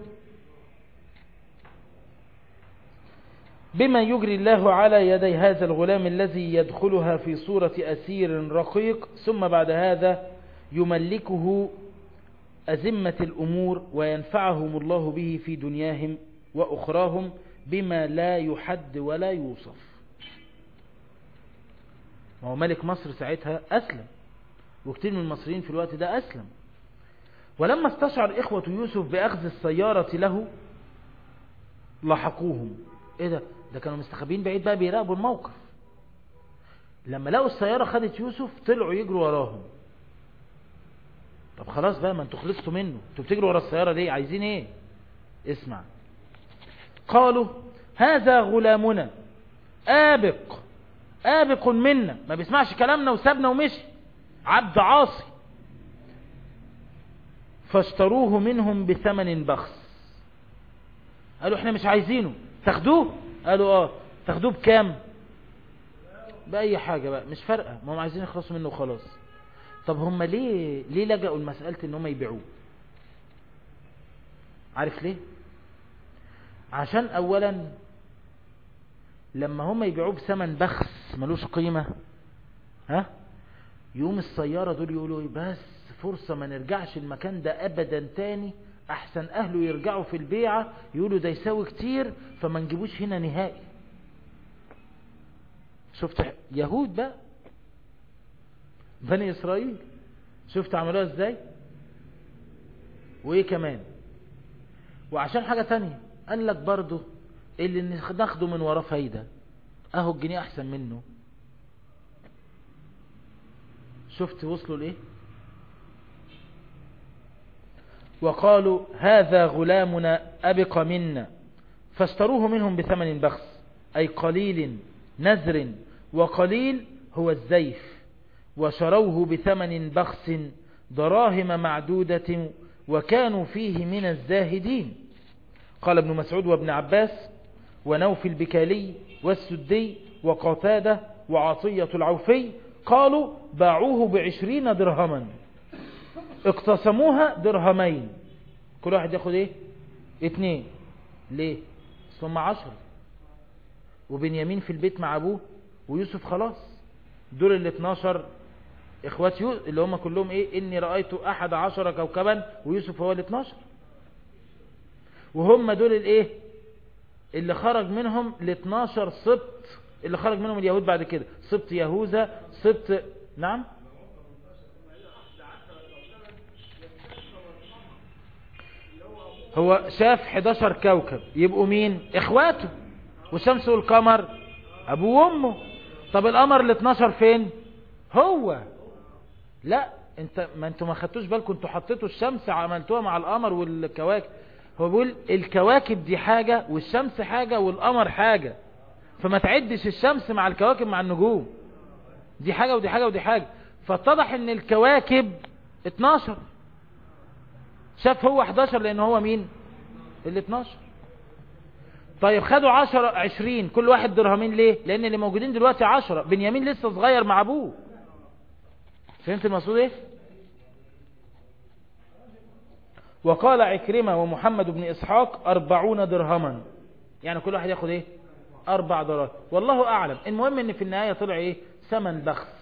[SPEAKER 1] بما يجري الله على يدي هذا الغلام الذي يدخلها في صورة أسير رقيق ثم بعد هذا يملكه أزمة الأمور وينفعهم الله به في دنياهم وأخراهم بما لا يحد ولا يوصف ما هو ملك مصر ساعتها أسلم وكتير من المصريين في الوقت ده أسلم ولما استشعر إخوة يوسف بأخذ السيارة له لحقوهم إيه ده ده كانوا مستخبين بعيد بقى بيراقبوا الموقف لما لقوا السيارة خدت يوسف طلعوا يجروا وراهم طب خلاص بقى ما انتوا خلصتوا منه انتوا بتجروا ورا السيارة ليه عايزين ايه اسمع قالوا هذا غلامنا آبق آبق منا ما بيسمعش كلامنا وسابنا ومشي عبد عاصي فاشتروه منهم بثمن بخس قالوا احنا مش عايزينه تاخدوه قالوا اه تاخدوه بكام بأي حاجة بقى مش فارقة ما هم عايزين يخلصوا منه وخلاص طب هم ليه ليه لجأوا المسألة ان هم يبيعوه عارف ليه عشان اولا لما هم يبيعوه بثمن بخس ملوش قيمة ها يوم السيارة دول يقولوا بس فرصة ما نرجعش المكان ده ابدا تاني احسن اهله يرجعوا في البيعة يقولوا ده يساوي كتير فما نجيبوش هنا نهائي شفت يهود بقى بني اسرائيل شفت عملوها ازاي وايه كمان وعشان حاجة تانية قال لك برضو اللي ناخده من وراه فايدة اهو الجنيه احسن منه شفت وصلوا لايه وقالوا هذا غلامنا أبق منا فاشتروه منهم بثمن بخس أي قليل نزر وقليل هو الزيف وشروه بثمن بخس دراهم معدودة وكانوا فيه من الزاهدين قال ابن مسعود وابن عباس ونوف البكالي والسدي وقتادة وعطية العوفي قالوا باعوه بعشرين درهما اقتسموها درهمين كل واحد ياخد ايه اتنين ليه ثم عشر وبنيامين في البيت مع ابوه ويوسف خلاص دول ال 12 اخوات يوسف اللي هم كلهم ايه اني رأيت احد عشر كوكبا ويوسف هو ال 12 وهم دول الايه اللي خرج منهم ال 12 سبط اللي خرج منهم اليهود بعد كده سبط يهوذا سبط نعم هو شاف 11 كوكب يبقوا مين اخواته والشمس والقمر ابوه وامه طب القمر ال 12 فين هو لا انت ما انتوا ما خدتوش بالكم انتوا حطيتوا الشمس عملتوها مع القمر والكواكب هو بيقول الكواكب دي حاجة والشمس حاجة والقمر حاجة فما تعدش الشمس مع الكواكب مع النجوم دي حاجة ودي حاجة ودي حاجة فاتضح ان الكواكب 12 شاف هو 11 لان هو مين ال 12 طيب خدوا 10 20 كل واحد درهمين ليه لان اللي موجودين دلوقتي 10 بنيامين لسه صغير مع ابوه فهمت المقصود ايه وقال عكرمة ومحمد بن إسحاق أربعون درهما يعني كل واحد ياخد ايه أربع دراهم والله أعلم المهم ان في النهاية طلع ايه ثمن بخس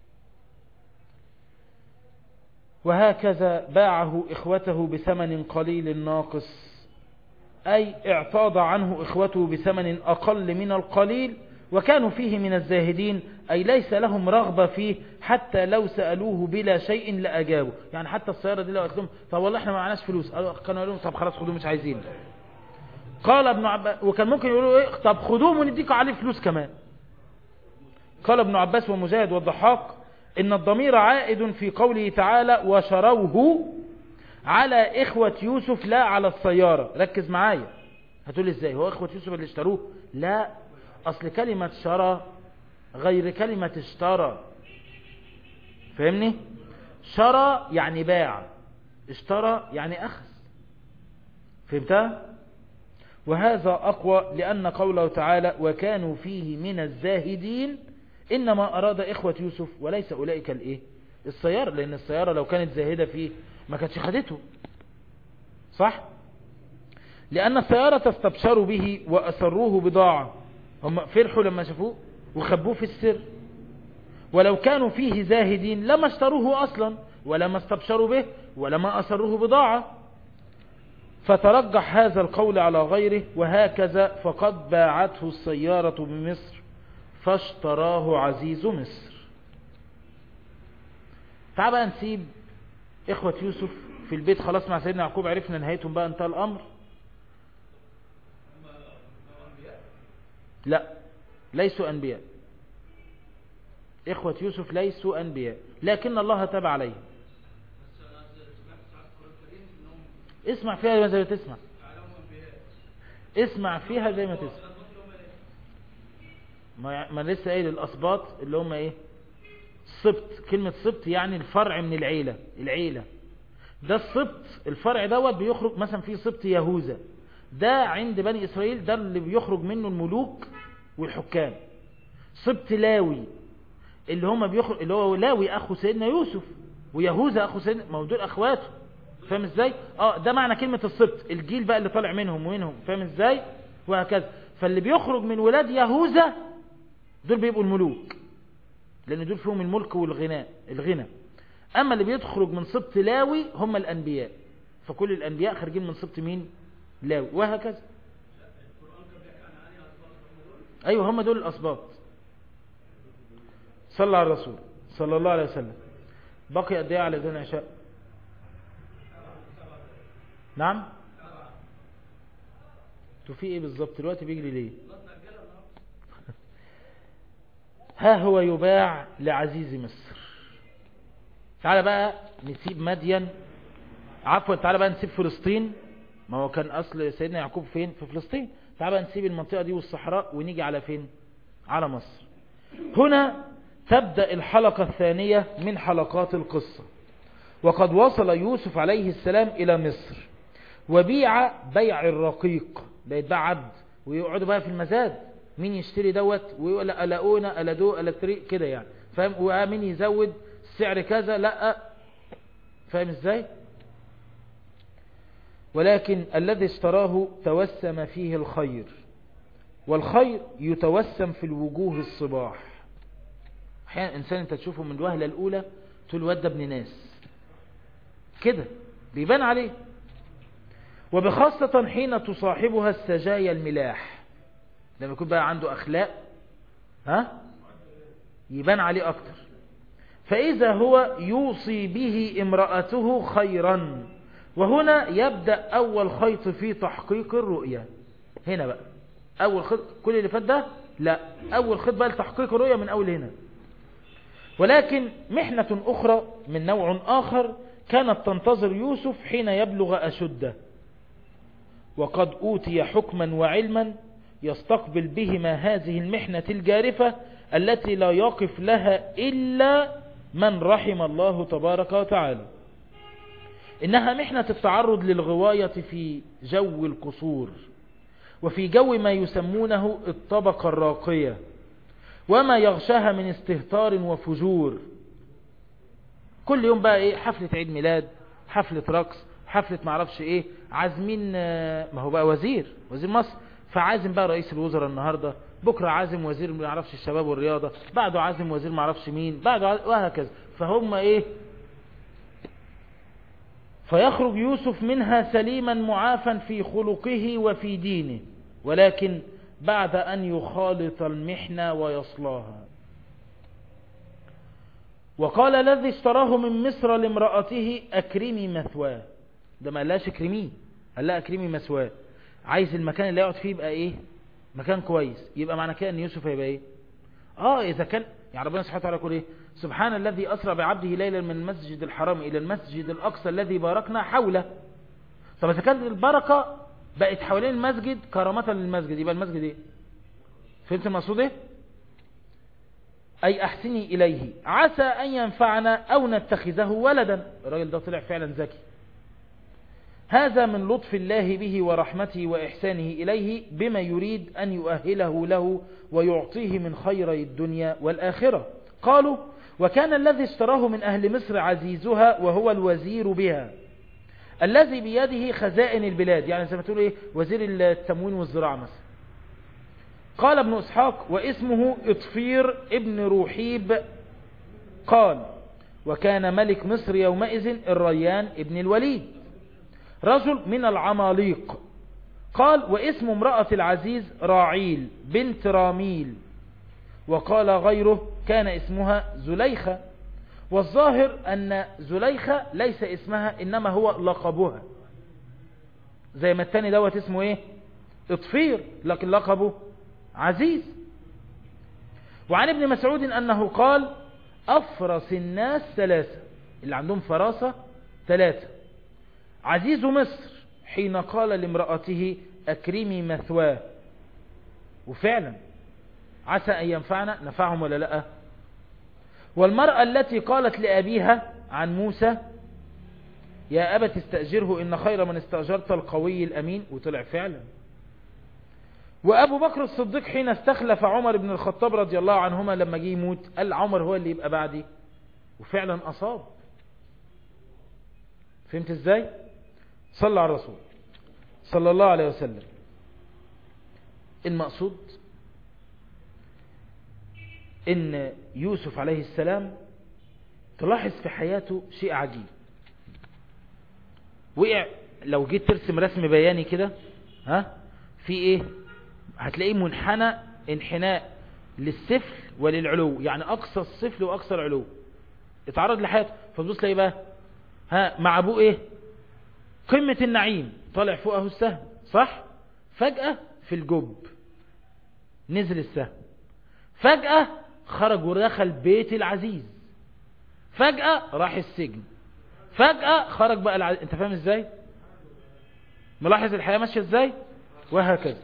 [SPEAKER 1] وهكذا باعه إخوته بثمن قليل ناقص أي اعتاض عنه إخوته بثمن أقل من القليل وكانوا فيه من الزاهدين أي ليس لهم رغبة فيه حتى لو سألوه بلا شيء لأجابوا يعني حتى السيارة دي لو قلت لهم طب والله احنا ما معناش فلوس كانوا يقولون طب خلاص خدوه مش عايزين قال ابن عباس وكان ممكن يقولوا ايه طب خدوه ونديكوا عليه فلوس كمان قال ابن عباس ومجاهد والضحاك إن الضمير عائد في قوله تعالى وشروه على إخوة يوسف لا على السيارة ركز معايا هتقول ازاي هو إخوة يوسف اللي اشتروه لا أصل كلمة شرى غير كلمة اشترى فاهمني شرى يعني باع اشترى يعني أخذ فهمتها وهذا أقوى لأن قوله تعالى وكانوا فيه من الزاهدين إنما أراد إخوة يوسف وليس أولئك الإيه السيارة لأن السيارة لو كانت زاهدة فيه ما كانتش خدته صح لأن السيارة استبشروا به وأسروه بضاعة هم فرحوا لما شافوه وخبوه في السر ولو كانوا فيه زاهدين لما اشتروه أصلا ولما استبشروا به ولما أسروه بضاعة فترجح هذا القول على غيره وهكذا فقد باعته السيارة بمصر فاشتراه عزيز مصر تعال بقى نسيب إخوة يوسف في البيت خلاص مع سيدنا يعقوب عرفنا نهايتهم بقى انتهى الأمر لا ليسوا أنبياء إخوة يوسف ليسوا أنبياء لكن الله تاب عليهم اسمع فيها زي ما تسمع اسمع فيها زي ما تسمع ما ما لسه قايل الاسباط اللي هم ايه السبط كلمة سبط يعني الفرع من العيلة العيلة ده السبط الفرع دوت بيخرج مثلا في سبط يهوذا ده عند بني اسرائيل ده اللي بيخرج منه الملوك والحكام سبط لاوي اللي هم بيخرج اللي هو لاوي اخو سيدنا يوسف ويهوذا اخو سيدنا ما دول اخواته فاهم ازاي اه ده معنى كلمة السبط الجيل بقى اللي طالع منهم ومنهم فاهم ازاي وهكذا فاللي بيخرج من ولاد يهوذا دول بيبقوا الملوك لان دول فيهم الملك والغناء الغنى اما اللي بيخرج من سبط لاوي هم الانبياء فكل الانبياء خارجين من سبط مين لاوي وهكذا ايوه هم دول الاسباط صلى على الرسول صلى الله عليه وسلم بقي قد ايه على ذن عشاء نعم تو في ايه بالظبط الوقت بيجري ليه ها هو يباع لعزيز مصر تعال بقى نسيب مدين عفوا تعال بقى نسيب فلسطين ما هو كان أصل سيدنا يعقوب فين في فلسطين تعال بقى نسيب المنطقة دي والصحراء ونيجي على فين على مصر هنا تبدأ الحلقة الثانية من حلقات القصة وقد وصل يوسف عليه السلام إلى مصر وبيع بيع الرقيق ده يتباع عبد ويقعدوا بقى في المزاد مين يشتري دوت ويقول ألاقونا ألادو ألكتري كده يعني فاهم ومين يزود السعر كذا لا فاهم ازاي ولكن الذي اشتراه توسم فيه الخير والخير يتوسم في الوجوه الصباح احيانا انسان انت تشوفه من الوهلة الاولى تقول واد ابن ناس كده بيبان عليه وبخاصة حين تصاحبها السجايا الملاح لما يكون بقى عنده أخلاق ها يبان عليه أكتر فإذا هو يوصي به امرأته خيرا وهنا يبدأ أول خيط في تحقيق الرؤية هنا بقى أول خيط كل اللي فات ده لا أول خيط بقى لتحقيق الرؤية من أول هنا ولكن محنة أخرى من نوع آخر كانت تنتظر يوسف حين يبلغ أشده وقد أوتي حكما وعلما يستقبل بهما هذه المحنة الجارفة التي لا يقف لها إلا من رحم الله تبارك وتعالى إنها محنة التعرض للغواية في جو القصور وفي جو ما يسمونه الطبقة الراقية وما يغشاها من استهتار وفجور كل يوم بقى ايه حفلة عيد ميلاد حفلة رقص حفلة معرفش ايه عازمين ما هو بقى وزير وزير مصر فعازم بقى رئيس الوزراء النهاردة بكرة عازم وزير ما يعرفش الشباب والرياضة بعده عازم وزير ما يعرفش مين بعده عازم وهكذا فهم ايه فيخرج يوسف منها سليما معافا في خلقه وفي دينه ولكن بعد أن يخالط المحنة ويصلاها وقال الذي اشتراه من مصر لامرأته أكرمي مثواه ده ما قالهاش اكرميه قال لها أكرمي مثواه عايز المكان اللي يقعد فيه يبقى ايه مكان كويس يبقى معنى كده ان يوسف هيبقى ايه اه اذا كان يعني ربنا سبحانه وتعالى يقول ايه سبحان الذي اسرى بعبده ليلا من المسجد الحرام الى المسجد الاقصى الذي باركنا حوله طب اذا كانت البركه بقت حوالين المسجد كرامه للمسجد يبقى المسجد ايه فهمت المقصود ايه اي احسني اليه عسى ان ينفعنا او نتخذه ولدا الراجل ده طلع فعلا ذكي هذا من لطف الله به ورحمته وإحسانه إليه بما يريد أن يؤهله له ويعطيه من خيري الدنيا والآخرة قالوا وكان الذي اشتراه من أهل مصر عزيزها وهو الوزير بها الذي بيده خزائن البلاد يعني زي ما تقول إيه وزير التموين والزراعة مثلا قال ابن إسحاق واسمه إطفير ابن روحيب قال وكان ملك مصر يومئذ الريان ابن الوليد رجل من العماليق قال واسم امرأة العزيز راعيل بنت راميل وقال غيره كان اسمها زليخة والظاهر أن زليخة ليس اسمها إنما هو لقبها زي ما التاني دوت اسمه ايه اطفير لكن لقبه عزيز وعن ابن مسعود أنه قال أفرس الناس ثلاثة اللي عندهم فراسة ثلاثة عزيز مصر حين قال لامرأته أكرمي مثواه وفعلا عسى أن ينفعنا نفعهم ولا لا والمرأة التي قالت لأبيها عن موسى يا أبت استأجره إن خير من استأجرت القوي الأمين وطلع فعلا وأبو بكر الصديق حين استخلف عمر بن الخطاب رضي الله عنهما لما جه يموت قال عمر هو اللي يبقى بعدي وفعلا أصاب فهمت ازاي صلى على الرسول صلى الله عليه وسلم المقصود ان يوسف عليه السلام تلاحظ في حياته شيء عجيب وقع لو جيت ترسم رسم بياني كده ها في ايه هتلاقيه منحنى انحناء للسفل وللعلو يعني اقصى السفل واقصى العلو اتعرض لحياته فبص تلاقيه بقى ها مع ابوه ايه قمة النعيم طالع فوقه السهم صح فجأة في الجب نزل السهم فجأة خرج ودخل بيت العزيز فجأة راح السجن فجأة خرج بقى العزيز انت فاهم ازاي ملاحظ الحياة ماشية ازاي وهكذا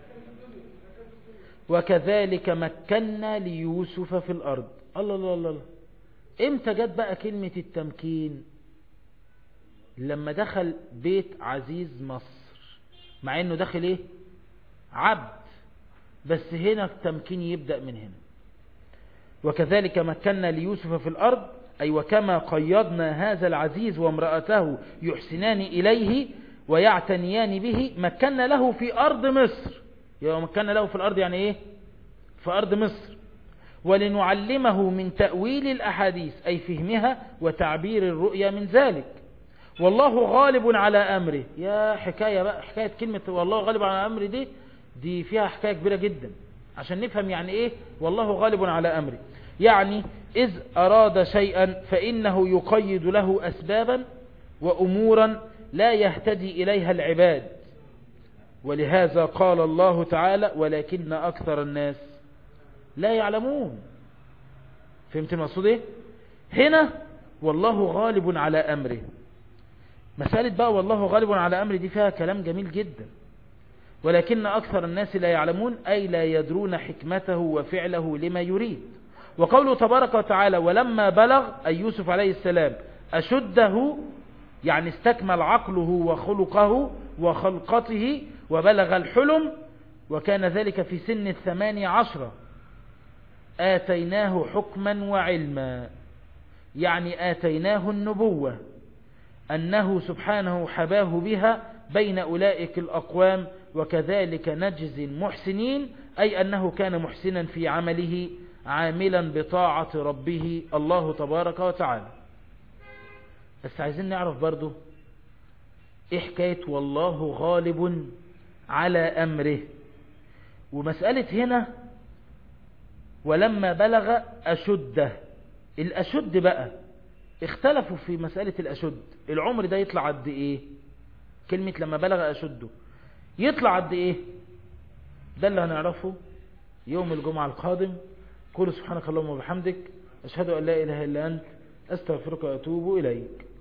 [SPEAKER 1] وكذلك مكنا ليوسف في الارض الله الله الله, الله. امتى جت بقى كلمة التمكين لما دخل بيت عزيز مصر مع انه داخل ايه عبد بس هنا التمكين يبدأ من هنا وكذلك مكنا ليوسف في الأرض أي وكما قيضنا هذا العزيز وامرأته يحسنان إليه ويعتنيان به مكنا له في أرض مصر يبقى مكنا له في الأرض يعني إيه في أرض مصر ولنعلمه من تأويل الأحاديث أي فهمها وتعبير الرؤيا من ذلك والله غالب على أمره يا حكاية بقى حكاية كلمة والله غالب على أمره دي دي فيها حكاية كبيرة جدا عشان نفهم يعني إيه والله غالب على أمره يعني إذ أراد شيئا فإنه يقيد له أسبابا وأمورا لا يهتدي إليها العباد ولهذا قال الله تعالى ولكن أكثر الناس لا يعلمون فهمت المقصود ايه هنا والله غالب على أمره مسألة بقى والله غالب على أمره دي فيها كلام جميل جدا ولكن أكثر الناس لا يعلمون أي لا يدرون حكمته وفعله لما يريد وقوله تبارك وتعالى ولما بلغ أي يوسف عليه السلام أشده يعني استكمل عقله وخلقه وخلقته وبلغ الحلم وكان ذلك في سن الثماني عشرة آتيناه حكما وعلما يعني آتيناه النبوة أنه سبحانه حباه بها بين أولئك الأقوام وكذلك نجزي المحسنين أي أنه كان محسنا في عمله عاملا بطاعة ربه الله تبارك وتعالى بس عايزين نعرف برضو ايه حكاية والله غالب على أمره ومسألة هنا ولما بلغ أشده الأشد بقى اختلفوا في مسألة الأشد العمر ده يطلع قد ايه كلمة لما بلغ أشده يطلع قد ايه ده اللي هنعرفه يوم الجمعة القادم قول سبحانك اللهم وبحمدك أشهد أن لا إله إلا أنت أستغفرك وأتوب إليك